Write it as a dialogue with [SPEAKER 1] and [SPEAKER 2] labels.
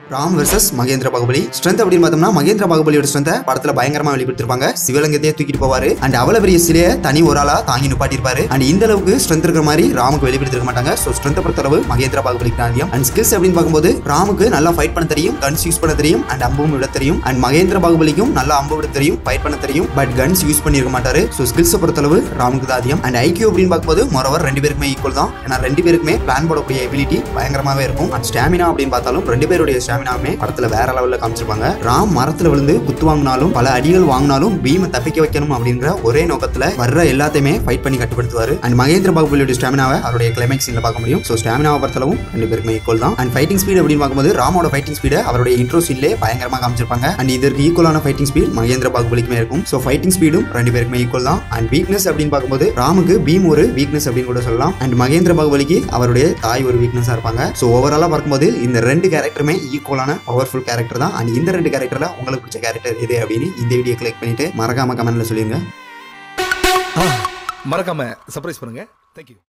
[SPEAKER 1] Ram versus Mahendra Baahubali strength அப்படின்னு பார்த்தோம்னா மகேந்திர பாகுபலியோட ஸ்ட்ரென்த்தை படத்துல பயங்கரமா வெளிப்படுத்திருப்பாங்க சிவலிங்கத்தையே தூக்கிட்டு போவாரு அண்ட் அவ்வளவு பெரிய சிலையை தனி ஒரு ஆளா தாங்கி நிப்பாட்டிருப்பாரு அண்ட் இந்த அளவுக்கு ஸ்ட்ரென்த் இருக்கிற மாதிரி ராமுக்கு வெளிப்படுத்திருக்க மாட்டாங்க ஸோ ஸ்ட்ரென்த்தை பொறுத்தளவு மகேந்திர பாகுபலிக்கு தான் அதிகம் அண்ட் ஸ்கில்ஸ் அப்படின்னு பார்க்கும்போது ராமுக்கு நல்லா ஃபைட் பண்ண தெரியும் கன்ஸ் யூஸ் பண்ண தெரியும் அண்ட் அம்பும் விட தெரியும் அண்ட் மகேந்திர பாகுபலிக்கும் நல்லா அம்பு விட தெரியும் ஃபைட் பண்ண தெரியும் பட் கன்ஸ் யூஸ் பண்ணிருக்க மாட்டாரு ஸோ ஸ்கில்ஸை பொறுத்தளவு ராமுக்கு தான் அதிகம் அண்ட் ஐக்கியூ அப்படின்னு பார்க்கும்போது மொரவர் ரெண்டு பேருக்குமே ஈக்குவல் தான் ஏன்னா ரெண்டு பேருக்குமே பிளான் போடக்கூடிய எபிலிட்டி பயங்கரமாவே இருக்கும் அண்ட் ஸ்டாமினா அப்படின்னு பார்த்தாலும் ரெண்டு பேருடைய ஸ்டாமினாவுமே படத்துல வேற லெவல்ல காமிச்சிருப்பாங்க ராம் மரத்துல விழுந்து குத்து வாங்கினாலும் பல அடிகள் வாங்கினாலும் பீமை தப்பிக்க வைக்கணும் அப்படிங்கிற ஒரே நோக்கத்துல வர்ற எல்லாத்தையுமே ஃபைட் பண்ணி கட்டுப்படுத்துவாரு அண்ட் மகேந்திர பாகுபலியோட ஸ்டாமினாவை அவருடைய கிளைமேக்ஸ் சீன்ல பார்க்க முடியும் ஸோ ஸ்டாமினாவை பொறுத்தளவும் ரெண்டு பேருக்குமே ஈக்குவல் தான் அண்ட் ஃபைட்டிங் ஸ்பீட் அப்படின்னு பார்க்கும்போது ராமோட ஃபைட்டிங் ஸ்பீடை அவருடைய இன்ட்ரோ சீன்லே பயங்கரமா காமிச்சிருப்பாங்க அண்ட் இதற்கு ஈக்குவலான ஃபைட்டிங் ஸ்பீட் மகேந்திர பாகுபலிக்குமே இருக்கும் ஸோ ஃபைட்டிங் ஸ்பீடும் ரெண்டு பேருக்குமே ஈக்குவல் தான் அண்ட் வீக்னஸ் அப்படின்னு பார்க்கும்போது ராமுக்கு பீம் ஒரு வீக்னஸ் அப்படின்னு கூட சொல்லலாம் அண்ட் மகேந்திர பாகுபலிக்கு அவருடைய தாய் ஒரு வீக்னஸா இருப்பாங்க ஸோ ஓவராலா பார்க்கும்போது இந்த ரெண்டு கேரக்டருமே ஈக்குவலான பவர்ஃபுல் கேரக்டர் தான் அண்ட் இந்த ரெண்டு கேரக்டர்ல உங்களுக்கு பிடிச்ச கேரக்டர் எது அப்படின்னு இந்த வீடியோ கிளிக் பண்ணிட்டு மறக்காம கமெண்ட்ல சொல்லிருங்க
[SPEAKER 2] மறக்காம சர்ப்ரைஸ் பண்ணுங்க தேங்க்யூ